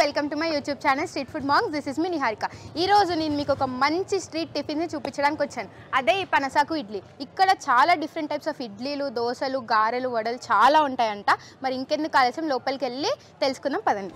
Welcome to my YouTube channel street food Mongs this is me Niharika ఈ రోజు నేను మీకు ఒక మంచి స్ట్రీట్ టిఫిన్ని చూపించడానికి వచ్చాను అదే ఈ పనసాకు ఇడ్లీ ఇక్కడ చాలా డిఫరెంట్ టైప్స్ ఆఫ్ ఇడ్లీలు దోశలు గారెలు వడలు చాలా ఉంటాయంట మరి ఇంకెందుకు ఆలస్యం లోపలికి వెళ్ళి తెలుసుకుందాం పదండి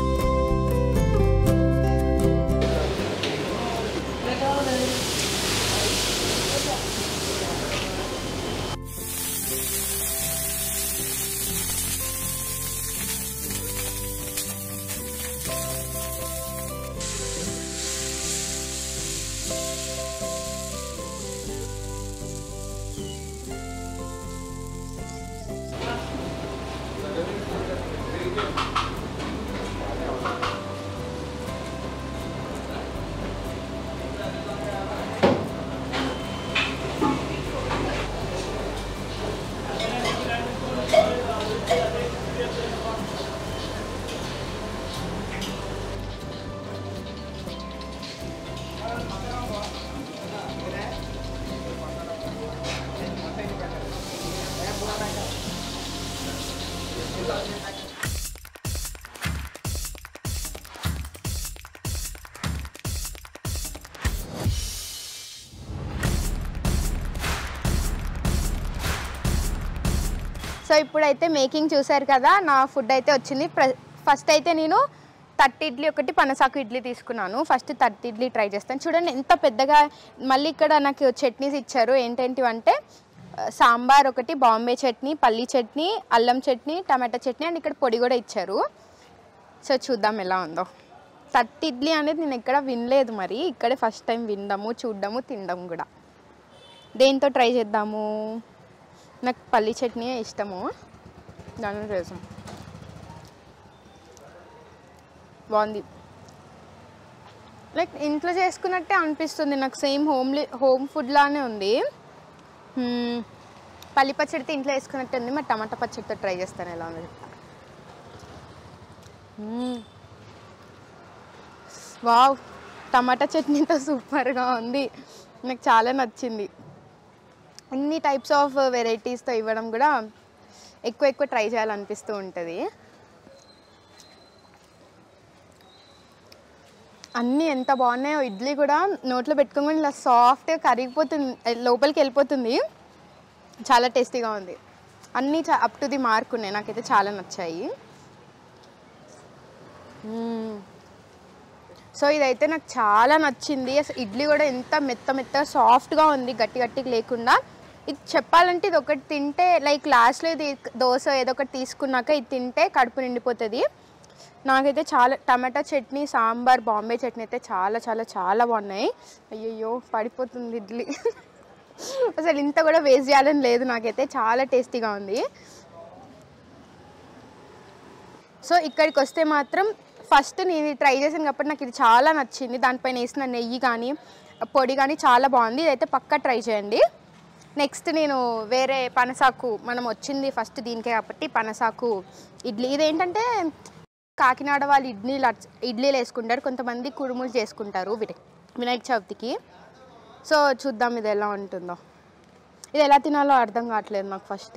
సో ఇప్పుడైతే మేకింగ్ చూశారు కదా నా ఫుడ్ అయితే వచ్చింది ఫస్ట్ అయితే నేను తట్టి ఇడ్లీ ఒకటి పనసాకు ఇడ్లీ తీసుకున్నాను ఫస్ట్ తట్టి ఇడ్లీ ట్రై చేస్తాను చూడండి ఎంత పెద్దగా మళ్ళీ ఇక్కడ నాకు చట్నీస్ ఇచ్చారు ఏంటేంటివి అంటే ఆ, సాంబార్ ఒకటి బాంబే చట్నీ పల్లీ చట్నీ అల్లం చట్నీ టమాటా చట్నీ అండ్ ఇక్కడ పొడి కూడా ఇచ్చారు సో చూద్దాం ఎలా ఉందో తట్టి ఇడ్లీ అనేది నేను ఎక్కడ వినలేదు మరి ఇక్కడే ఫస్ట్ టైం వినడము చూడడము తినడం కూడా దేంతో ట్రై చేద్దాము నాకు పల్లి చట్నీ ఇష్టము దాని చేసాం బాగుంది లైక్ ఇంట్లో చేసుకున్నట్టే అనిపిస్తుంది నాకు సేమ్ హోమ్లీ హోమ్ ఫుడ్ లానే ఉంది మ్మ్. పల్లి పచ్చడితో ఇంట్లో వేసుకున్నట్టు ఉంది మరి టమాటా పచ్చడితో ట్రై చేస్తాను ఎలా ఉంది మ్మ్. వావ్ టమాటా చట్నీతో సూపర్గా ఉంది నాకు చాలా నచ్చింది అన్ని టైప్స్ ఆఫ్ వెరైటీస్తో ఇవ్వడం కూడా ఎక్కువ ఎక్కువ ట్రై చేయాలనిపిస్తూ ఉంటుంది అన్నీ ఎంత బాగున్నాయో ఇడ్లీ కూడా నోట్లో పెట్టుకోగానే ఇలా సాఫ్ట్గా కరిగిపోతుంది లోపలికి వెళ్ళిపోతుంది చాలా టేస్టీగా ఉంది అన్నీ చా అప్ టు ది మార్క్ ఉన్నాయి నాకైతే చాలా నచ్చాయి మ్మ్. సో ఇదైతే నాకు చాలా నచ్చింది అసలు ఇడ్లీ కూడా ఎంత మెత్త మెత్త సాఫ్ట్గా ఉంది గట్టి గట్టిగా లేకుండా ఇది చెప్పాలంటే ఇది ఒకటి తింటే లైక్ లాస్ట్లో ఇది దోశ ఏదో ఒకటి తీసుకున్నాక ఇది తింటే కడుపు నిండిపోతుంది నాకైతే చాలా టమాటా చట్నీ సాంబార్ బాంబే చట్నీ అయితే చాలా చాలా చాలా బాగున్నాయి అయ్యయ్యో పడిపోతుంది ఇడ్లీ అసలు ఇంత కూడా వేస్ట్ చేయాలని లేదు నాకైతే చాలా టేస్టీగా ఉంది సో ఇక్కడికి వస్తే మాత్రం ఫస్ట్ నేను ఇది ట్రై చేశాను కాబట్టి నాకు ఇది చాలా నచ్చింది దానిపైన వేసిన నెయ్యి కానీ పొడి కానీ చాలా బాగుంది ఇదైతే పక్కా ట్రై చేయండి నెక్స్ట్ నేను వేరే పనసాకు మనం వచ్చింది ఫస్ట్ దీనికే కాబట్టి పనసాకు ఇడ్లీ ఇదేంటంటే కాకినాడ వాళ్ళు ఇడ్లీలు అట్- ఇడ్లీలు వేసుకుంటారు కొంతమంది కుడుములు చేసుకుంటారు వినాయక వినాయక చవితికి సో చూద్దాం ఇది ఎలా ఉంటుందో ఇది ఎలా తినాలో అర్థం కావట్లేదు నాకు ఫస్ట్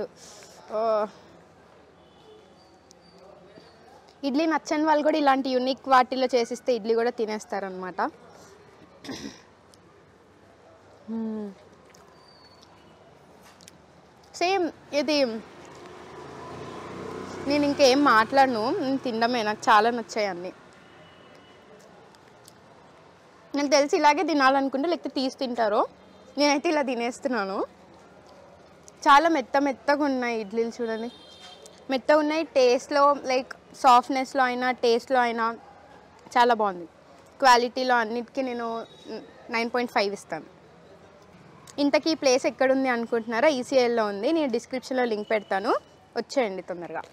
ఇడ్లీ నచ్చని వాళ్ళు కూడా ఇలాంటి యూనిక్ వాటిలో చేసిస్తే ఇడ్లీ కూడా తినేస్తారనమాట సేమ్ ఇది నేను ఇంకేం మాట్లాడను నేను తినడమే నాకు చాలా నచ్చాయి అన్నీ నాకు తెలిసి ఇలాగే తినాలనుకుంటే లేకపోతే తీసి తింటారు నేనైతే ఇలా తినేస్తున్నాను చాలా మెత్త మెత్తగా ఉన్నాయి ఇడ్లీలు చూడండి మెత్తగా ఉన్నాయి టేస్ట్లో లైక్ సాఫ్ట్నెస్లో అయినా టేస్ట్లో అయినా చాలా బాగుంది క్వాలిటీలో అన్నిటికీ నేను నైన్ పాయింట్ ఫైవ్ ఇస్తాను ఇంతకీ ఈ ప్లేస్ ఎక్కడుంది అనుకుంటున్నారా ఈసీఐలో ఉంది నేను డిస్క్రిప్షన్లో లింక్ పెడతాను వచ్చేయండి తొందరగా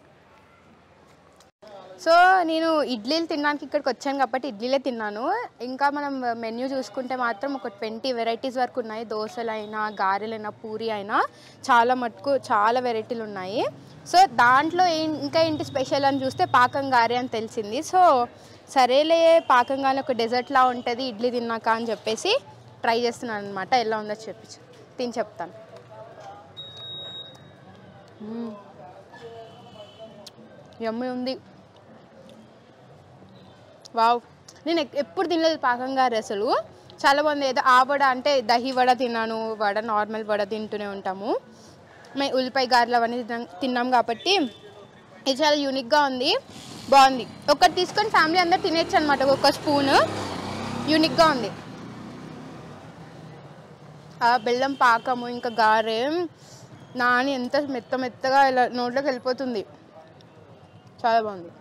సో నేను ఇడ్లీలు తినడానికి ఇక్కడికి వచ్చాను కాబట్టి ఇడ్లీలే తిన్నాను ఇంకా మనం మెన్యూ చూసుకుంటే మాత్రం ఒక ట్వంటీ వెరైటీస్ వరకు ఉన్నాయి దోశలైనా గారెలైనా పూరి అయినా చాలా మటుకు చాలా వెరైటీలు ఉన్నాయి సో దాంట్లో ఏం ఇంకా ఏంటి స్పెషల్ అని చూస్తే పాకం గారె అని తెలిసింది సో సరేలే పాకం గారె ఒక డెజర్ట్లా ఉంటుంది ఇడ్లీ తిన్నాక అని చెప్పేసి ట్రై చేస్తున్నాను అనమాట ఎలా ఉందో చెప్పి తిని చెప్తాను యమ్మి ఉంది వావ్ నేను ఎక్- ఎప్పుడు తినలేదు పాకం గారు అసలు చాలా బాగుంది ఏదో ఆ వడ అంటే దహి వడ తిన్నాను వడ నార్మల్ వడ తింటూనే ఉంటాము మేము ఉల్లిపాయ గారెలు అవన్నీ తిన్నాం తిన్నాం కాబట్టి ఇది చాలా యూనిక్గా ఉంది బాగుంది ఒకటి తీసుకొని ఫ్యామిలీ అందరు తినేచ్చు అనమాట ఒక్కొక్క స్పూన్ యూనిక్గా ఉంది ఆ బెల్లం పాకము ఇంకా గారె నాని ఎంత మెత్త మెత్తగా ఇలా నోట్లోకి వెళ్ళిపోతుంది చాలా బాగుంది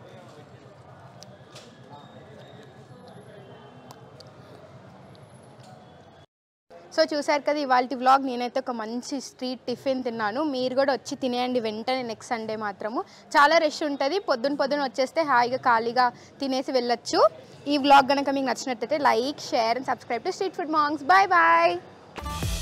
సో చూసారు కదా ఇవాళ వ్లాగ్ నేనైతే ఒక మంచి స్ట్రీట్ టిఫిన్ తిన్నాను మీరు కూడా వచ్చి తినేయండి వెంటనే నెక్స్ట్ సండే మాత్రము చాలా రష్ ఉంటుంది పొద్దున పొద్దున వచ్చేస్తే హాయిగా ఖాళీగా తినేసి వెళ్ళొచ్చు ఈ వ్లాగ్ కనుక మీకు నచ్చినట్టయితే like share and subscribe to street food Mongs bye bye